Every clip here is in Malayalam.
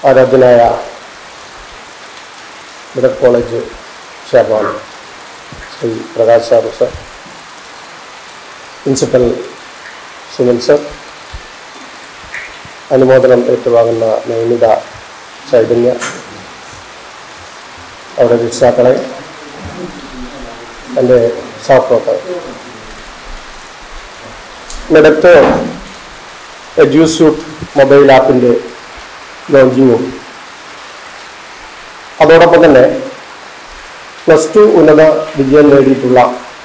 ആരാധ്യനായ മിഡൽ college chairman Shri Prakash sir sir principal Sunil sir അനുമോദനം ഏറ്റുവാങ്ങുന്ന നൈമിത ചൈതന്യ അവരുടെ രക്ഷിതാക്കളെ എൻ്റെ സഹപ്രവർത്തകർ മിഡത്ത് എഡ്യൂസ്യൂട്ട് മൊബൈൽ ആപ്പിൻ്റെ ലോഞ്ചിങ്ങും അതോടൊപ്പം തന്നെ പ്ലസ് ടു ഉന്നത വിജയം നേടിയിട്ടുള്ള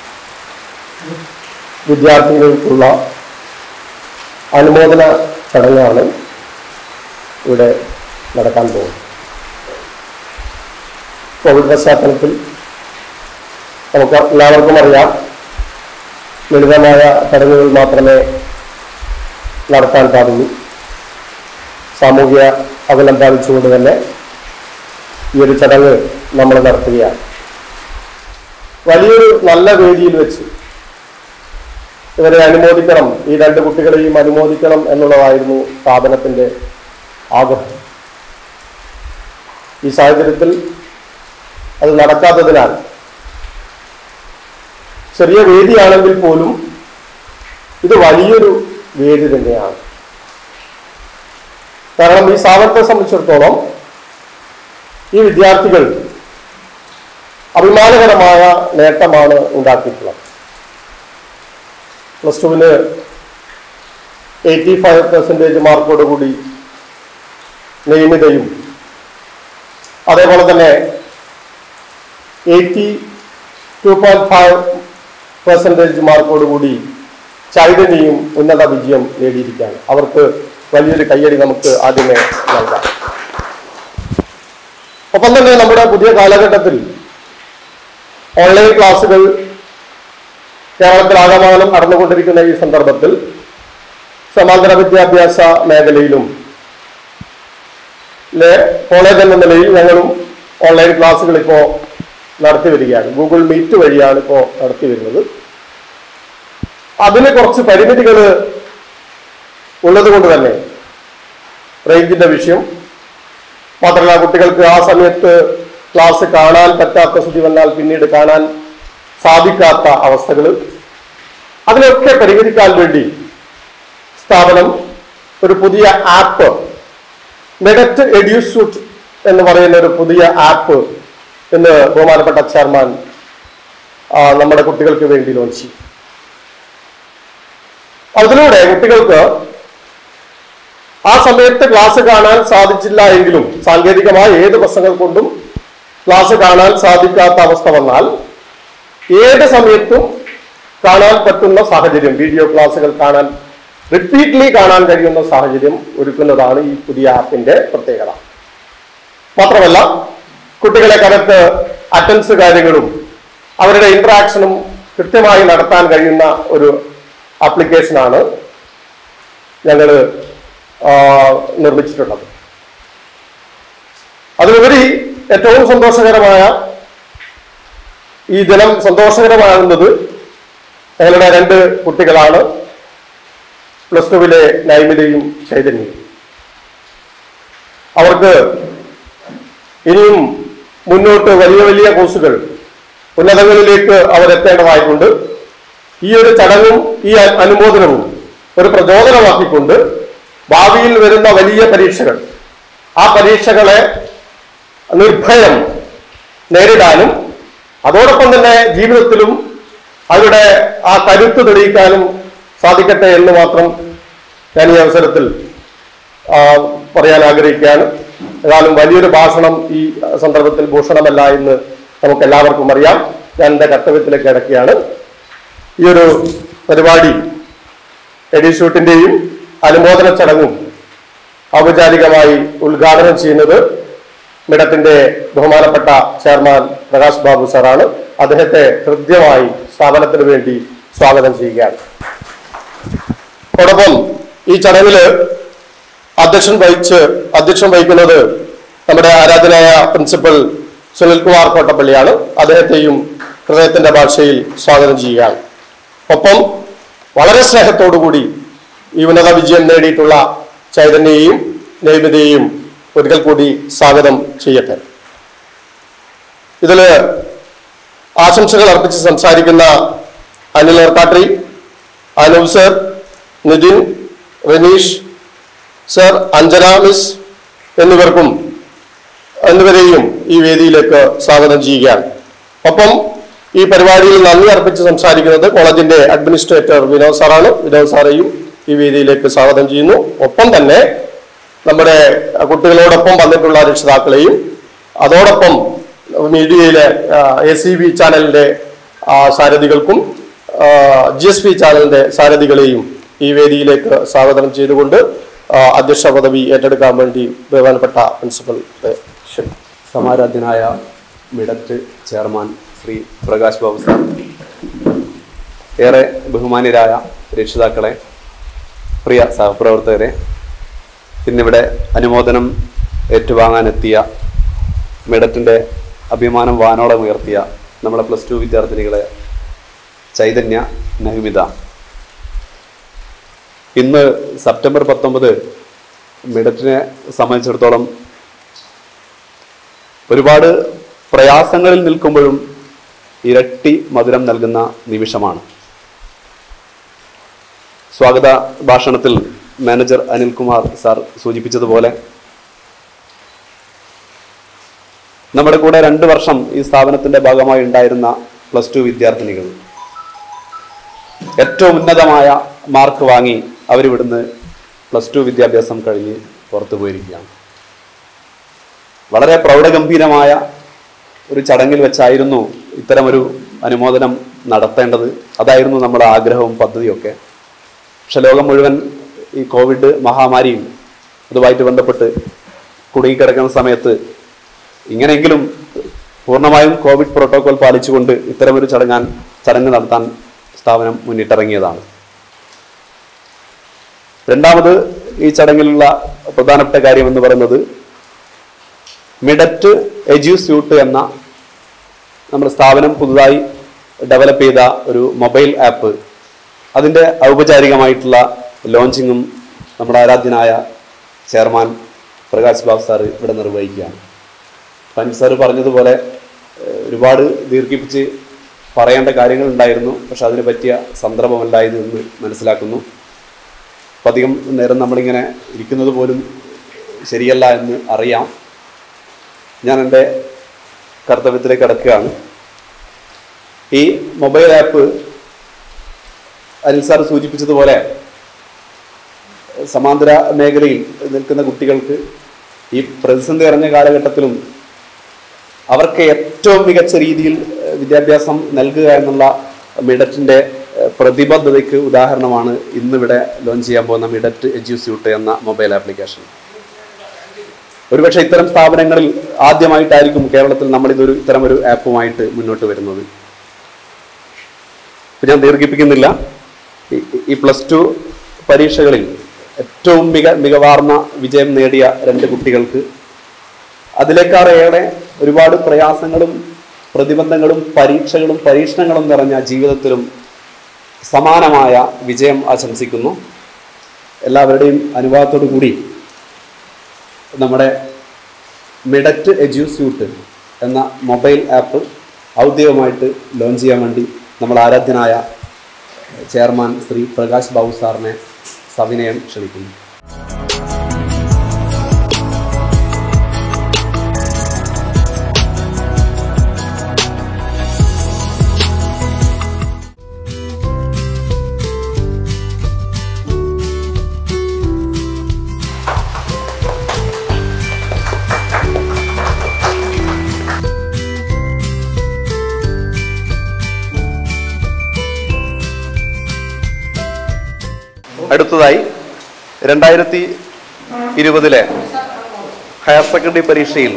വിദ്യാർത്ഥികൾക്കുള്ള അനുമോദന ചടങ്ങാണ് ഇവിടെ നടക്കാൻ പോകുന്നത് കോവിഡ് പശ്ചാത്തലത്തിൽ നമുക്ക് എല്ലാവർക്കും അറിയാം ലളിതമായ ചടങ്ങുകൾ മാത്രമേ നടത്താൻ പാടുള്ളൂ സാമൂഹ്യ അകലം പാലിച്ചുകൊണ്ട് തന്നെ ഈ ഒരു ചടങ്ങ് നമ്മൾ നടത്തുകയാണ് വലിയൊരു നല്ല വേദിയിൽ വെച്ച് ഇവരെ അനുമോദിക്കണം ഈ രണ്ട് കുട്ടികളെയും അനുമോദിക്കണം എന്നുള്ളതായിരുന്നു സ്ഥാപനത്തിന്റെ ആഗ്രഹം ഈ സാഹചര്യത്തിൽ അത് നടക്കാത്തതിനാൽ ചെറിയ വേദിയാണെങ്കിൽ പോലും ഇത് വലിയൊരു വേദി തന്നെയാണ് കാരണം ഈ സ്ഥാപനത്തെ സംബന്ധിച്ചിടത്തോളം ഈ വിദ്യാർത്ഥികൾ അഭിമാനകരമായ നേട്ടമാണ് ഉണ്ടാക്കിയിട്ടുള്ളത് പ്ലസ് ടുവിന് എയ്റ്റി ഫൈവ് പെർസെൻറ്റേജ് മാർക്കോടുകൂടി നിയമിതയും അതേപോലെ തന്നെ eighty two point five percentage മാർക്കോടുകൂടി ചൈതന്യയും ഉന്നത വിജയം നേടിയിരിക്കുകയാണ് അവർക്ക് വലിയൊരു കയ്യടി നമുക്ക് ആദ്യമേ നൽകാം ഒപ്പം തന്നെ നമ്മുടെ പുതിയ കാലഘട്ടത്തിൽ ഓൺലൈൻ ക്ലാസ്സുകൾ കേരളത്തിലാകമാനം നടന്നുകൊണ്ടിരിക്കുന്ന ഈ സന്ദർഭത്തിൽ സമാന്തര വിദ്യാഭ്യാസ മേഖലയിലും ലെ- കോളേജ് എന്ന നിലയിൽ ഞങ്ങളും ഓൺലൈൻ ക്ലാസ്സുകൾ ഇപ്പോൾ നടത്തി വരികയാണ് ഗൂഗിൾ മീറ്റ് വഴിയാണ് ഇപ്പോൾ നടത്തി വരുന്നത് അതിന് കുറച്ച് പരിമിതികൾ ഉള്ളത് കൊണ്ട് തന്നെ റേഞ്ചിന്റെ വിഷയം മാത്രമല്ല കുട്ടികൾക്ക് ആ സമയത്ത് ക്ലാസ് കാണാൻ പറ്റാത്ത സ്ഥിതി വന്നാൽ പിന്നീട് കാണാൻ സാധിക്കാത്ത അവസ്ഥകൾ അതിനൊക്കെ പരിഹരിക്കാൻ വേണ്ടി സ്ഥാപനം ഒരു പുതിയ ആപ്പ് മെഡറ്റ് എഡ്യൂസ്യൂട്ട് എന്ന് പറയുന്ന ഒരു പുതിയ ആപ്പ് ഇന്ന് ബഹുമാനപ്പെട്ട ചെയർമാൻ ആ, നമ്മുടെ കുട്ടികൾക്ക് വേണ്ടി ലോഞ്ച് ചെയ്യും അതിലൂടെ കുട്ടികൾക്ക് ആ സമയത്ത് ക്ലാസ് കാണാൻ സാധിച്ചില്ല എങ്കിലും സാങ്കേതികമായ ഏത് പ്രശ്നങ്ങൾ കൊണ്ടും ക്ലാസ് കാണാൻ സാധിക്കാത്ത അവസ്ഥ വന്നാൽ ഏത് സമയത്തും കാണാൻ പറ്റുന്ന സാഹചര്യം വീഡിയോ ക്ലാസ്സുകൾ കാണാൻ റിപ്പീറ്റ്ലി കാണാൻ കഴിയുന്ന സാഹചര്യം ഒരുക്കുന്നതാണ് ഈ പുതിയ ആപ്പിന്റെ പ്രത്യേകത മാത്രമല്ല കുട്ടികളെ കരത്ത് അറ്റൻസ് കാര്യങ്ങളും അവരുടെ ഇന്ററാക്ഷനും കൃത്യമായി നടത്താൻ കഴിയുന്ന ഒരു ആപ്ലിക്കേഷനാണ് ഞങ്ങൾ നിർമ്മിച്ചിട്ടുള്ളത് അതിലുപരി ഏറ്റവും സന്തോഷകരമായ ഈ ദിനം സന്തോഷകരമാകുന്നത് ഞങ്ങളുടെ രണ്ട് കുട്ടികളാണ് പ്ലസ് ടുവിലെ നൈമിതയും ചൈതന്യയും അവർക്ക് ഇനിയും മുന്നോട്ട് വലിയ വലിയ കോഴ്സുകൾ ഉന്നതങ്ങളിലേക്ക് അവരെത്തേണ്ടതായിട്ടുണ്ട് ഈ ഒരു ചടങ്ങും ഈ അ- അനുമോദനവും ഒരു പ്രചോദനമാക്കിക്കൊണ്ട് ഭാവിയിൽ വരുന്ന വലിയ പരീക്ഷകൾ ആ പരീക്ഷകളെ നിർഭയം നേരിടാനും അതോടൊപ്പം തന്നെ ജീവിതത്തിലും അവരുടെ ആ കരുത്ത് തെളിയിക്കാനും സാധിക്കട്ടെ എന്ന് മാത്രം ഞാൻ ഈ അവസരത്തിൽ ആ, പറയാൻ ആഗ്രഹിക്കുകയാണ് ഏതായാലും വലിയൊരു ഭാഷണം ഈ സന്ദർഭത്തിൽ ഭൂഷണമല്ല എന്ന് നമുക്ക് എല്ലാവർക്കും അറിയാം ഞാൻ എൻ്റെ കർത്തവ്യത്തിലേക്ക് കിടക്കുകയാണ് ഈ ഒരു പരിപാടി എഡിഷൂട്ടിന്റെയും അനുമോദന ചടങ്ങും ഔപചാരികമായി ഉദ്ഘാടനം ചെയ്യുന്നത് മിഡത്തിന്റെ ബഹുമാനപ്പെട്ട ചെയർമാൻ പ്രകാശ് ബാബു സാറാണ് അദ്ദേഹത്തെ ഹൃദ്യമായി സ്ഥാപനത്തിന് വേണ്ടി സ്വാഗതം ചെയ്യുകയാണ് അതോടൊപ്പം ഈ ചടങ്ങില് അധ്യക്ഷൻ വഹിച്ച് അധ്യക്ഷം വഹിക്കുന്നത് നമ്മുടെ ആരാധനായ പ്രിൻസിപ്പൽ സുനിൽകുമാർ കോട്ടപ്പള്ളിയാണ് അദ്ദേഹത്തെയും ഹൃദയത്തിന്റെ ഭാഷയിൽ സ്വാഗതം ചെയ്യുകയാണ് ഒപ്പം വളരെ സ്നേഹത്തോടുകൂടി ഈ ഉന്നത വിജയം നേടിയിട്ടുള്ള ചൈതന്യയെയും നൈമിതയെയും ഒരിക്കൽ കൂടി സ്വാഗതം ചെയ്യട്ടെ ഇതില് ആശംസകൾ അർപ്പിച്ച് സംസാരിക്കുന്ന അനിൽ ഏർക്കാട്രി Anoop sir Nithin Ranish sir Anjana miss എന്നിവർക്കും എന്നിവരെയും ഈ വേദിയിലേക്ക് സ്വാഗതം ചെയ്യുകയാണ് ഒപ്പം ഈ പരിപാടിയിൽ നന്ദി അർപ്പിച്ച് സംസാരിക്കുന്നത് കോളേജിന്റെ അഡ്മിനിസ്ട്രേറ്റർ വിനോദ് സാറാണ് വിനോദ് സാറേയും ഈ വേദിയിലേക്ക് സ്വാഗതം ചെയ്യുന്നു ഒപ്പം തന്നെ നമ്മുടെ കുട്ടികളോടൊപ്പം വന്നിട്ടുള്ള രക്ഷിതാക്കളെയും അതോടൊപ്പം മീഡിയയിലെ എ സി ബി ചാനലിന്റെ ആ, സാരഥികൾക്കും ജി എസ് പി ചാനലിന്റെ സാരഥികളെയും ഈ വേദിയിലേക്ക് സ്വാഗതം ചെയ്തുകൊണ്ട് ആ, അധ്യക്ഷ പദവി ഏറ്റെടുക്കാൻ വേണ്ടി ബഹുമാനപ്പെട്ട പ്രിൻസിപ്പൽ ക്ഷണിക്കുന്നു സമാരാധ്യനായ മിഡറ്റ് ചെയർമാൻ ശ്രീ പ്രകാശ് ബാബു സാർ ഏറെ ബഹുമാന്യരായ രക്ഷിതാക്കളെ പ്രിയ സഹപ്രവർത്തകരെ ഇന്നിവിടെ അനുമോദനം ഏറ്റുവാങ്ങാനെത്തിയ മിഡറ്റിൻ്റെ അഭിമാനം വാനോളം ഉയർത്തിയ നമ്മുടെ പ്ലസ് ടു വിദ്യാർത്ഥിനികളെ ചൈതന്യ നഹിമിത ഇന്ന് സെപ്റ്റംബർ പത്തൊമ്പത് മിഡറ്റിനെ സംബന്ധിച്ചിടത്തോളം ഒരുപാട് പ്രയാസങ്ങളിൽ നിൽക്കുമ്പോഴും ഇരട്ടി മധുരം നൽകുന്ന നിമിഷമാണ് സ്വാഗത ഭാഷണത്തിൽ മാനേജർ അനിൽകുമാർ സാർ സൂചിപ്പിച്ചതുപോലെ നമ്മുടെ കൂടെ രണ്ട് വർഷം ഈ സ്ഥാപനത്തിന്റെ ഭാഗമായി ഉണ്ടായിരുന്ന പ്ലസ് ടു വിദ്യാർത്ഥിനികൾ ഏറ്റവും ഉന്നതമായ മാർക്ക് വാങ്ങി അവരിവിടുന്ന് പ്ലസ് ടു വിദ്യാഭ്യാസം കഴിഞ്ഞ് പുറത്തു പോയിരിക്കുകയാണ് വളരെ പ്രൗഢഗംഭീരമായ ഒരു ചടങ്ങിൽ വെച്ചായിരുന്നു ഇത്തരമൊരു അനുമോദനം നടത്തേണ്ടത് അതായിരുന്നു നമ്മുടെ ആഗ്രഹവും പദ്ധതിയൊക്കെ പക്ഷെ ലോകം മുഴുവൻ ഈ കോവിഡ് മഹാമാരിയും അതുമായിട്ട് ബന്ധപ്പെട്ട് കുടുങ്ങിക്കിടക്കുന്ന സമയത്ത് ഇങ്ങനെയെങ്കിലും പൂർണ്ണമായും കോവിഡ് പ്രോട്ടോകോൾ പാലിച്ചുകൊണ്ട് ഇത്തരമൊരു ചടങ്ങാൻ ചടങ്ങ് നടത്താൻ സ്ഥാപനം മുന്നിട്ടിറങ്ങിയതാണ് രണ്ടാമത് ഈ ചടങ്ങിലുള്ള പ്രധാനപ്പെട്ട കാര്യം എന്ന് പറയുന്നത് മിഡറ്റ് എജ്യൂസ്യൂട്ട് എന്ന നമ്മുടെ സ്ഥാപനം പുതുതായി ഡെവലപ്പ് ചെയ്ത ഒരു മൊബൈൽ ആപ്പ് അതിൻ്റെ ഔപചാരികമായിട്ടുള്ള ലോഞ്ചിങ്ങും നമ്മുടെ ആരാധ്യനായ ചെയർമാൻ പ്രകാശ് ബാബു സാറ് ഇവിടെ നിർവഹിക്കുകയാണ് പൻ സാറ് പറഞ്ഞതുപോലെ ഏഹ്, ഒരുപാട് ദീർഘിപ്പിച്ച് പറയേണ്ട കാര്യങ്ങൾ ഉണ്ടായിരുന്നു പക്ഷെ അതിന് പറ്റിയ സന്ദർഭമല്ലായത് എന്ന് മനസ്സിലാക്കുന്നു അപ്പം അധികം നേരം നമ്മളിങ്ങനെ ഇരിക്കുന്നത് പോലും ശരിയല്ല എന്ന് അറിയാം ഞാൻ എൻ്റെ കർത്തവ്യത്തിലേക്ക് കടക്കുകയാണ് ഈ മൊബൈൽ ആപ്പ് അനിൽ സാർ സൂചിപ്പിച്ചതുപോലെ സമാന്തര മേഖലയിൽ നിൽക്കുന്ന കുട്ടികൾക്ക് ഈ പ്രതിസന്ധി അറിഞ്ഞ കാലഘട്ടത്തിലും അവർക്ക് ഏറ്റവും മികച്ച രീതിയിൽ ഏഹ്, വിദ്യാഭ്യാസം നൽകുക എന്നുള്ള മിഡറ്റിൻ്റെ ഏഹ്, പ്രതിബദ്ധതയ്ക്ക് ഉദാഹരണമാണ് ഇന്നിവിടെ ലോഞ്ച് ചെയ്യാൻ പോകുന്ന മിഡറ്റ് എജ്യൂസ്യൂട്ട് എന്ന മൊബൈൽ ആപ്ലിക്കേഷൻ ഒരുപക്ഷെ ഇത്തരം സ്ഥാപനങ്ങളിൽ ആദ്യമായിട്ടായിരിക്കും കേരളത്തിൽ നമ്മൾ ഇതൊരു ഇത്തരം ഒരു ആപ്പുമായിട്ട് മുന്നോട്ട് വരുന്നത് ഇപ്പൊ ഞാൻ ദീർഘിപ്പിക്കുന്നില്ല ഈ- ഈ പ്ലസ് ടു പരീക്ഷകളിൽ ഏറ്റവും മിക മികവാർന്ന വിജയം നേടിയ രണ്ട് കുട്ടികൾക്ക് അതിലേക്കാളേറെ ഒരുപാട് പ്രയാസങ്ങളും പ്രതിബന്ധങ്ങളും പരീക്ഷകളും പരീക്ഷണങ്ങളും നിറഞ്ഞ ജീവിതത്തിലും സമാനമായ വിജയം ആശംസിക്കുന്നു എല്ലാവരുടെയും അനുഭവത്തോടു കൂടി നമ്മുടെ മിഡറ്റ് എജ്യൂസ്യൂട്ട് എന്ന മൊബൈൽ ആപ്പ് ഔദ്യോഗികമായിട്ട് ലോഞ്ച് ചെയ്യാൻ വേണ്ടി നമ്മൾ ആരാധ്യനായ ചെയർമാൻ ശ്രീ പ്രകാശ് ബാബു സാറിനെ സവിനയം ക്ഷണിക്കുന്നു അടുത്തതായി രണ്ടായിരത്തി ഇരുപതിലെ ഹയർ സെക്കൻഡറി പരീക്ഷയിൽ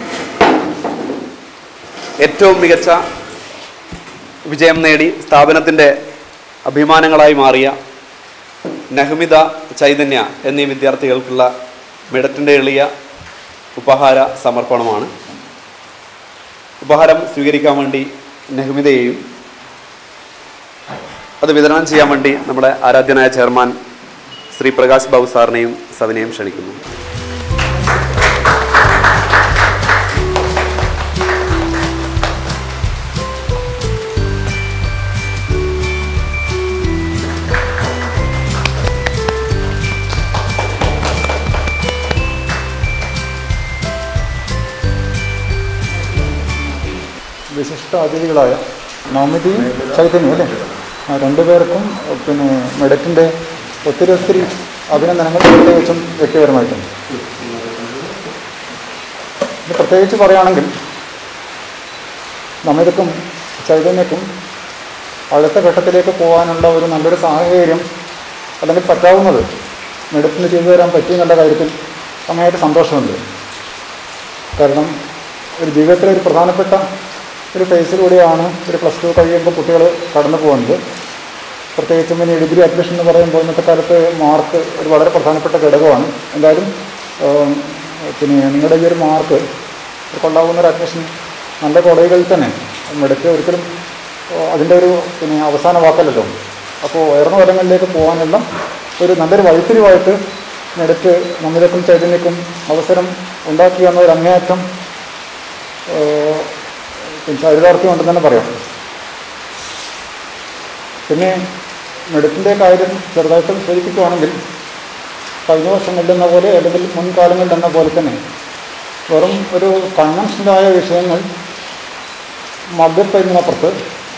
ഏറ്റവും മികച്ച വിജയം നേടി സ്ഥാപനത്തിൻ്റെ അഭിമാനങ്ങളായി മാറിയ നഹ്മിത ചൈതന്യ എന്നീ വിദ്യാർത്ഥികൾക്കുള്ള മിഡറ്റിൻ്റെ എളിയ ഉപഹാര സമർപ്പണമാണ് ഉപഹാരം സ്വീകരിക്കാൻ വേണ്ടി നഹ്മിതയെയും അത് വിതരണം ചെയ്യാൻ വേണ്ടി നമ്മുടെ ആരാധ്യനായ ചെയർമാൻ ശ്രീ പ്രകാശ് ബാബു സാറിനെയും സവിനെയും ക്ഷണിക്കുന്നു വിശിഷ്ട അതിഥികളായ നവമിതിയും ചൈതന്യം അല്ലേ ആ രണ്ടുപേർക്കും പിന്നെ മെഡറ്റിൻ്റെ ഒത്തിരി ഒത്തിരി അഭിനന്ദനങ്ങൾ പ്രത്യേകിച്ചും വ്യക്തിപരമായിട്ടുണ്ട് ഇത് പ്രത്യേകിച്ച് പറയുകയാണെങ്കിൽ നമിതക്കും ചൈതന്യക്കും അടുത്ത ഘട്ടത്തിലേക്ക് പോകാനുള്ള ഒരു നല്ലൊരു സാഹചര്യം അല്ലെങ്കിൽ പറ്റാവുന്നത് മെഡിസിന് ചെയ്തു തരാൻ പറ്റിയെന്നുള്ള കാര്യത്തിൽ സമയമായിട്ട് സന്തോഷമുണ്ട് കാരണം ഒരു ജീവിതത്തിലെ ഒരു പ്രധാനപ്പെട്ട ഒരു ഫേസിലൂടെയാണ് ഒരു പ്ലസ് ടു കഴിയുമ്പോൾ കുട്ടികൾ കടന്നു പോകുന്നത് പ്രത്യേകിച്ചും ഇനി ഡിഗ്രി അഡ്മിഷൻ എന്ന് പറയുമ്പോൾ ഇന്നത്തെ കാലത്ത് മാർക്ക് ഒരു വളരെ പ്രധാനപ്പെട്ട ഘടകമാണ് എന്തായാലും ഏം, പിന്നെ നിങ്ങളുടെ ഈ ഒരു മാർക്ക് ഒരു കൊള്ളാവുന്ന ഒരു അഡ്മിഷൻ നല്ല കോളേജുകളിൽ തന്നെ മെഡിക്ക് ഒരിക്കലും ഏഹ്, അതിൻ്റെ ഒരു പിന്നെ അവസാന വാക്കല്ലല്ലോ അപ്പോൾ ഉയർന്ന തലങ്ങളിലേക്ക് പോകാനുള്ള ഒരു നല്ലൊരു വഴിത്തിരിവായിട്ട് മെഡിക്ക് നമ്മിലേക്കും ചൈതന്യക്കും അവസരം ഉണ്ടാക്കി എന്ന ഒരു അങ്ങേയറ്റം ഏഹ്, പിന്നെ ചരിതാർത്ഥ്യമുണ്ടെന്ന് തന്നെ പറയാം പിന്നെ മെഡിക്കിൻ്റെ കാര്യം ചെറുതായിട്ട് സൂചിപ്പിക്കുകയാണെങ്കിൽ കഴിഞ്ഞ വർഷങ്ങളിലെന്ന പോലെ അല്ലെങ്കിൽ മുൻകാലങ്ങളിലെന്ന പോലെ തന്നെ വെറും ഒരു കൺവെൻഷനായ വിഷയങ്ങൾ മധ്യപ്പതിനപ്പുറത്ത്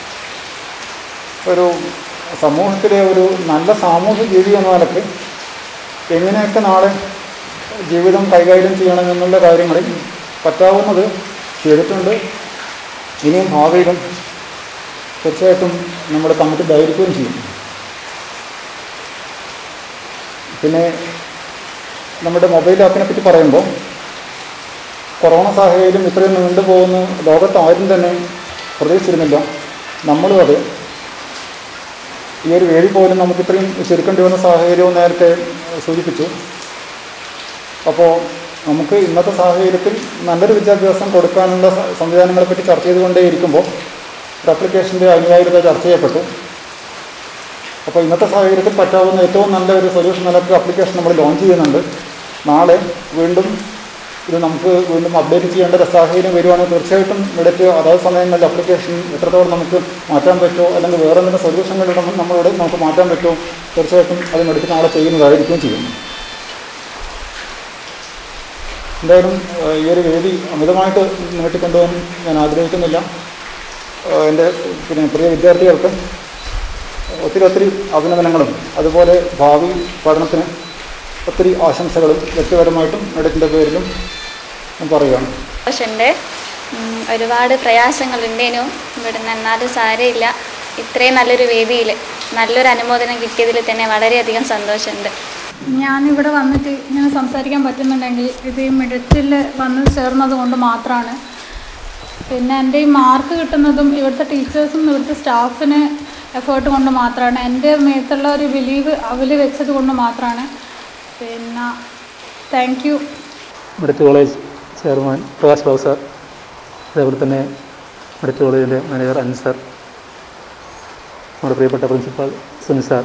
ഒരു സമൂഹത്തിലെ ഒരു നല്ല സാമൂഹ്യ ജീവി എന്ന നിലയ്ക്ക് എങ്ങനെയൊക്കെ നാളെ ജീവിതം കൈകാര്യം ചെയ്യണമെന്നുള്ള കാര്യങ്ങളിൽ പറ്റാവുന്നത് ചെയ്തിട്ടുണ്ട് ഇനിയും ഭാവിയിലും തീർച്ചയായിട്ടും നമ്മുടെ കമ്മിറ്റി ധൈര്യക്കുകയും ചെയ്യും പിന്നെ നമ്മുടെ മൊബൈൽ ആപ്പിനെ പറ്റി പറയുമ്പോൾ കൊറോണ സാഹചര്യം ഇത്രയും നീണ്ടുപോകുന്ന ലോകത്ത് ആരും തന്നെ പ്രതീക്ഷിച്ചിരുന്നില്ല നമ്മളും അതെ ഈ ഒരു വേദി പോലും നമുക്ക് ഇത്രയും ചുരുക്കേണ്ടി വന്ന സാഹചര്യവും നേരത്തെ സൂചിപ്പിച്ചു അപ്പോൾ നമുക്ക് ഇന്നത്തെ സാഹചര്യത്തിൽ നല്ലൊരു വിദ്യാഭ്യാസം കൊടുക്കാനുള്ള സ- സംവിധാനങ്ങളെ പറ്റി ചർച്ച ചെയ്തുകൊണ്ടേയിരിക്കുമ്പോൾ ഒരു അപ്ലിക്കേഷൻ്റെ അനിവാര്യത ചർച്ച ചെയ്യപ്പെട്ടു അപ്പോൾ ഇന്നത്തെ സാഹചര്യത്തിൽ പറ്റാവുന്ന ഏറ്റവും നല്ല ഒരു സൊല്യൂഷൻ നിലക്ക് അപ്ലിക്കേഷൻ നമ്മൾ ലോഞ്ച് ചെയ്യുന്നുണ്ട് നാളെ വീണ്ടും ഇത് നമുക്ക് വീണ്ടും അപ്ഡേറ്റ് ചെയ്യേണ്ട ഒരു സാഹചര്യം വരുവാണെങ്കിൽ തീർച്ചയായിട്ടും ഇടയ്ക്ക് അതാത് സമയങ്ങളിൽ അപ്ലിക്കേഷൻ എത്രത്തോളം നമുക്ക് മാറ്റാൻ പറ്റുമോ അല്ലെങ്കിൽ വേറെ എന്തെങ്കിലും സൊല്യൂഷനുകളുടെ നമ്മളിവിടെ നമുക്ക് മാറ്റാൻ പറ്റുമോ തീർച്ചയായിട്ടും അത് എടുത്ത് നാളെ ചെയ്യുന്നതായിരിക്കും ചെയ്യും എന്തായാലും ഏഹ്, ഈ ഒരു വേദി അമിതമായിട്ട് നീട്ടിക്കൊണ്ടുപോകാൻ ഞാൻ ആഗ്രഹിക്കുന്നില്ല ഏഹ്, എൻ്റെ പിന്നെ പ്രിയ വിദ്യാർത്ഥികൾക്ക് ഒത്തിരി ഒത്തിരി അഭിനന്ദനങ്ങളും അതുപോലെ ഭാവി പഠനത്തിന് ഒത്തിരി ആശംസകളും വ്യക്തിപരമായിട്ടും മെഡിക്കിൻ്റെ പേരിലും ഞാൻ പറയുകയാണ് സന്തോഷമുണ്ട് ഉം, ഒരുപാട് പ്രയാസങ്ങളുണ്ടേനു ഇവിടുന്ന് എന്നാലും സാരമില്ല ഇത്രയും നല്ലൊരു വേദിയിൽ നല്ലൊരു അനുമോദനം കിട്ടിയതിൽ തന്നെ വളരെയധികം സന്തോഷമുണ്ട് ഞാനിവിടെ വന്നിട്ട് ഇങ്ങനെ സംസാരിക്കാൻ പറ്റുന്നുണ്ടെങ്കിൽ ഇത് ഈ മിഡറ്റിൽ വന്ന് ചേർന്നത് കൊണ്ട് മാത്രമാണ് പിന്നെ എൻ്റെ ഈ മാർക്ക് കിട്ടുന്നതും ഇവിടുത്തെ ടീച്ചേഴ്സും ഇവിടുത്തെ സ്റ്റാഫിന് എഫേർട്ട് കൊണ്ട് മാത്രമാണ് എൻ്റെ മേത്തുള്ള ഒരു ബിലീവ് അവൽ വെച്ചത് കൊണ്ട് മാത്രമാണ് പിന്നെ thank you medical college chairman Prakash Babu sir അതേപോലെ തന്നെ മെഡിക്കൽ കോളേജിൻ്റെ മാനേജർ അനിൽ സാർ നമ്മുടെ പ്രിയപ്പെട്ട പ്രിൻസിപ്പാൾ സുനിൽ സാർ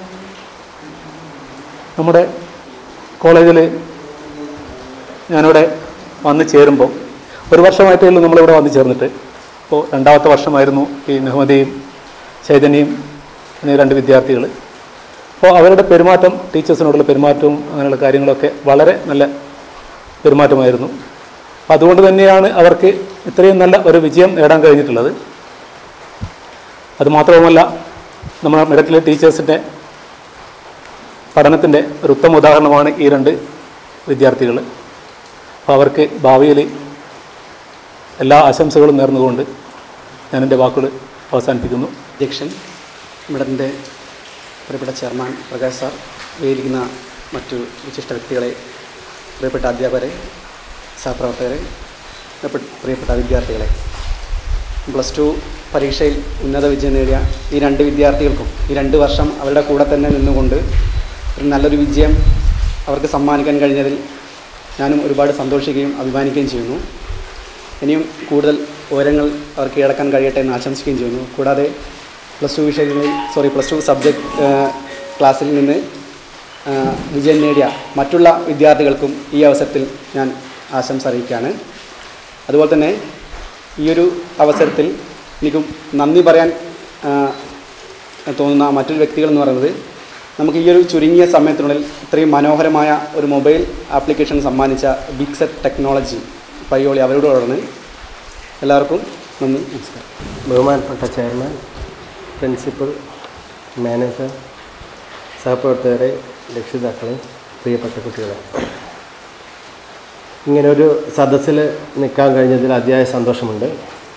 നമ്മുടെ കോളേജിൽ ഞാനിവിടെ വന്ന് ചേരുമ്പോൾ ഒരു വർഷമായിട്ടേ ഉള്ളൂ നമ്മളിവിടെ വന്ന് ചേർന്നിട്ട് അപ്പോൾ രണ്ടാമത്തെ വർഷമായിരുന്നു ഈ നെഹ്മദിയും ചൈതന്യയും എന്നീ രണ്ട് വിദ്യാർത്ഥികൾ അപ്പോൾ അവരുടെ പെരുമാറ്റം ടീച്ചേഴ്സിനോടുള്ള പെരുമാറ്റവും അങ്ങനെയുള്ള കാര്യങ്ങളൊക്കെ വളരെ നല്ല പെരുമാറ്റമായിരുന്നു അപ്പോൾ അതുകൊണ്ട് തന്നെയാണ് അവർക്ക് ഇത്രയും നല്ല ഒരു വിജയം നേടാൻ കഴിഞ്ഞിട്ടുള്ളത് അതുമാത്രവുമല്ല നമ്മുടെ മെഡിക്കൽ ടീച്ചേഴ്സിൻ്റെ പഠനത്തിൻ്റെ ഒരു ഉത്തമ ഉദാഹരണമാണ് ഈ രണ്ട് വിദ്യാർത്ഥികൾ അപ്പോൾ അവർക്ക് ഭാവിയിൽ എല്ലാ ആശംസകളും നേർന്നുകൊണ്ട് ഞാൻ എൻ്റെ വാക്കുകൾ അവസാനിപ്പിക്കുന്നു അധ്യക്ഷൻ ഇവിടത്തിൻ്റെ പ്രിയപ്പെട്ട ചെയർമാൻ പ്രകാശ് സാർ വേദിക്കുന്ന മറ്റു വിശിഷ്ട വ്യക്തികളെ പ്രിയപ്പെട്ട അധ്യാപകരെ സഹപ്രവർത്തകരെ പ്രിയപ്പെട്ട പ്രിയപ്പെട്ട വിദ്യാർത്ഥികളെ പ്ലസ് ടു പരീക്ഷയിൽ ഉന്നത വിജയം നേടിയ ഈ രണ്ട് വിദ്യാർത്ഥികൾക്കും ഈ രണ്ട് വർഷം അവരുടെ കൂടെ തന്നെ നിന്നുകൊണ്ട് ഒരു നല്ലൊരു വിജയം അവർക്ക് സമ്മാനിക്കാൻ കഴിഞ്ഞതിൽ ഞാനും ഒരുപാട് സന്തോഷിക്കുകയും അഭിമാനിക്കുകയും ചെയ്യുന്നു ഇനിയും കൂടുതൽ ഉയരങ്ങൾ അവർക്ക് കീഴടക്കാൻ കഴിയട്ടെ എന്ന് ആശംസിക്കുകയും ചെയ്യുന്നു കൂടാതെ പ്ലസ് ടു വിഷയങ്ങളിൽ സോറി പ്ലസ് ടു സബ്ജക്റ്റ് ക്ലാസ്സിൽ നിന്ന് ആ, വിജയം നേടിയ മറ്റുള്ള വിദ്യാർത്ഥികൾക്കും ഈ അവസരത്തിൽ ഞാൻ ആശംസ അറിയിക്കുകയാണ് അതുപോലെ തന്നെ ഈ ഒരു അവസരത്തിൽ എനിക്കും നന്ദി പറയാൻ ആ, തോന്നുന്ന മറ്റൊരു വ്യക്തികൾ എന്ന് പറയുന്നത് നമുക്ക് ഈ ഒരു ചുരുങ്ങിയ സമയത്തിനുള്ളിൽ ഇത്രയും മനോഹരമായ ഒരു മൊബൈൽ ആപ്ലിക്കേഷൻ സമ്മാനിച്ച ബിഗ് സെറ്റ് ടെക്നോളജി പയ്യോളി അവരോടാണ് എല്ലാവർക്കും നന്ദി നമസ്കാരം ബഹുമാനപ്പെട്ട ചെയർമാൻ പ്രിൻസിപ്പൽ മാനേജർ സഹപ്രവർത്തകരെ രക്ഷിതാക്കളെ പ്രിയപ്പെട്ട കുട്ടികളെ ഇങ്ങനൊരു സദസ്സിൽ നിൽക്കാൻ കഴിഞ്ഞതിൽ അതിയായ സന്തോഷമുണ്ട്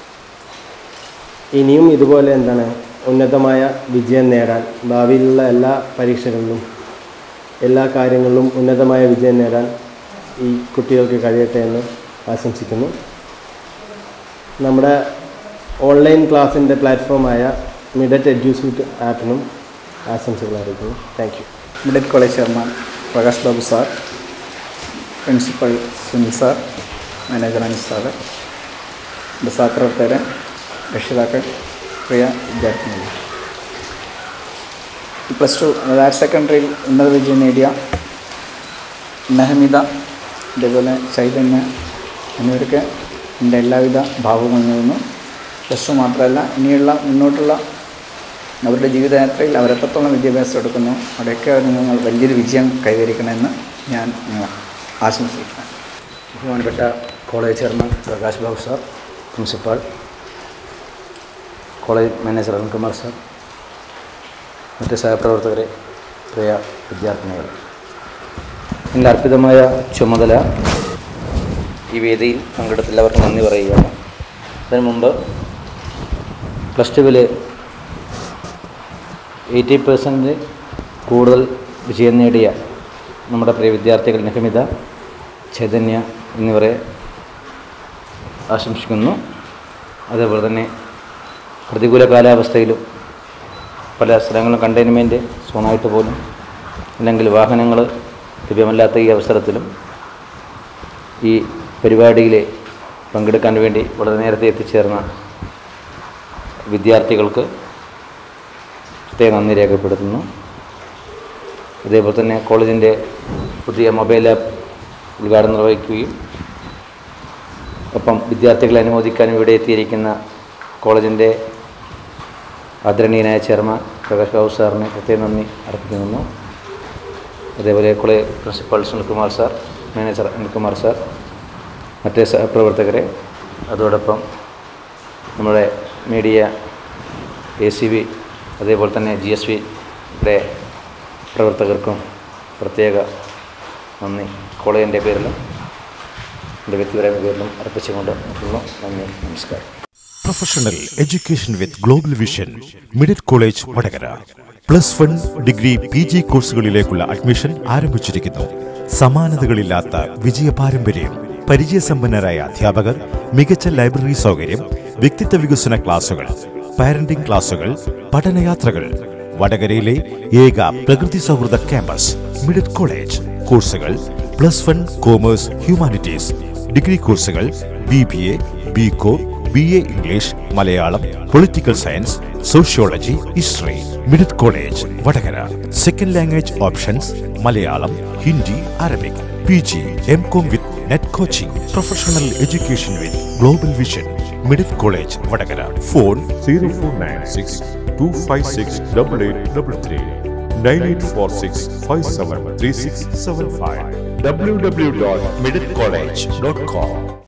ഇനിയും ഇതുപോലെ എന്താണ് ഉന്നതമായ വിജയം നേടാൻ ഭാവിയിലുള്ള എല്ലാ പരീക്ഷകളിലും എല്ലാ കാര്യങ്ങളിലും ഉന്നതമായ വിജയം നേടാൻ ഈ കുട്ടികൾക്ക് കഴിയട്ടെ എന്ന് ആശംസിക്കുന്നു നമ്മുടെ ഓൺലൈൻ ക്ലാസ്സിൻ്റെ പ്ലാറ്റ്ഫോമായ മിഡറ്റ് എഡ്യൂസ്യൂട്ട് ആപ്പിനും ആശംസകൾ അറിയിക്കുന്നു താങ്ക് യു മിഡൽ college chairman Prakash Babu sir principal Sunil sir manager Anil sir എൻ്റെ സഹപ്രവർത്തകരെ രക്ഷിതാക്കൾ പ്രിയ വിദ്യാർത്ഥികൾ പ്ലസ് ടു ഹയർ സെക്കൻഡറിയിൽ ഉന്നത വിജയം നേടിയ നഹമിത അതേപോലെ ചൈതന്യ എന്നിവർക്ക് എൻ്റെ എല്ലാവിധ ഭാവവും നേരുന്നു പ്ലസ് ടു മാത്രമല്ല ഇനിയുള്ള മുന്നോട്ടുള്ള അവരുടെ ജീവിതയാത്രയിൽ അവരെത്രത്തോളം വിദ്യാഭ്യാസം എടുക്കുന്നു അവിടെയൊക്കെ അവർ നിങ്ങൾ വലിയൊരു വിജയം കൈവരിക്കണമെന്ന് ഞാൻ നിങ്ങൾ ആശംസിക്കുന്നു ബഹുമാനപ്പെട്ട college chairman Prakash Babu sir principal college manager Arunkumar sir മറ്റ് സഹപ്രവർത്തകരെ പ്രിയ വിദ്യാർത്ഥിനികൾ എൻ്റെ അർപ്പിതമായ ചുമതല ഈ വേദിയിൽ പങ്കെടുത്തുള്ളവർക്ക് നന്ദി പറയുകയാണ് അതിനു മുമ്പ് പ്ലസ് ടുവിൽ എയ്റ്റി പെർസെൻറ്റ് കൂടുതൽ വിജയം നേടിയ നമ്മുടെ പ്രിയ വിദ്യാർത്ഥികൾ നഹമിത ചൈതന്യ എന്നിവരെ ആശംസിക്കുന്നു അതേപോലെ തന്നെ പ്രതികൂല കാലാവസ്ഥയിലും പല സ്ഥലങ്ങളും കണ്ടെയ്ൻമെൻറ്റ് സോണായിട്ട് പോലും അല്ലെങ്കിൽ വാഹനങ്ങൾ ലഭ്യമല്ലാത്ത ഈ അവസരത്തിലും ഈ പരിപാടിയിൽ പങ്കെടുക്കാൻ വേണ്ടി വളരെ നേരത്തെ എത്തിച്ചേർന്ന വിദ്യാർത്ഥികൾക്ക് പ്രത്യേക നന്ദി രേഖപ്പെടുത്തുന്നു അതേപോലെ തന്നെ കോളേജിൻ്റെ പുതിയ മൊബൈൽ ആപ്പ് ഉദ്ഘാടനം നിർവഹിക്കുകയും ഒപ്പം വിദ്യാർത്ഥികളെ അനുമോദിക്കാനും ഇവിടെ എത്തിയിരിക്കുന്ന കോളേജിൻ്റെ ആദരണീയനായ ചെയർമാൻ പ്രകാശ് ബാബു സാറിന് പ്രത്യേക നന്ദി അർപ്പിക്കുന്നു അതേപോലെ college principal Sunilkumar sir manager Anilkumar sir മറ്റ് സഹപ്രവർത്തകരെ അതോടൊപ്പം നമ്മുടെ മീഡിയ എ സി ബി അതേപോലെ തന്നെ ജി എസ് വിയുടെ പ്രവർത്തകർക്കും പ്രത്യേക നന്ദി കോളേജിൻ്റെ പേരിലും എൻ്റെ വ്യക്തിപരമായ പേരിലും അർപ്പിച്ചുകൊണ്ട് നിർത്തുന്നു നന്ദി നമസ്കാരം professional education with global vision മിഡിറ്റ് college Vadakara plus one degree P G കോഴ്സുകളിലേക്കുള്ള അഡ്മിഷൻ ആരംഭിച്ചിരിക്കുന്നു സമാനതകളില്ലാത്ത വിജയ പാരമ്പര്യം പരിചയസമ്പന്നരായ അധ്യാപകർ മികച്ച ലൈബ്രറി സൗകര്യം വ്യക്തിത്വ വികസന ക്ലാസുകൾ പാരന്റിംഗ് ക്ലാസുകൾ പഠനയാത്രകൾ വടകരയിലെ ഏക പ്രകൃതി സൗഹൃദ ക്യാമ്പസ് മിഡിറ്റ് കോളേജ് കോഴ്സുകൾ plus one commerce humanities degree കോഴ്സുകൾ B B A B com B A English Malayalam political science sociology history മിഡിറ്റ് college Vadakara second language options Malayalam Hindi Arabic P G M com with net coaching professional education with global vision മിഡിറ്റ് college Vadakara phone zero four nine six two five six double eight double three nine eight four six five seven three six seven five W W dot മിഡിറ്റ് കോളേജ് ഡോട്ട് കോം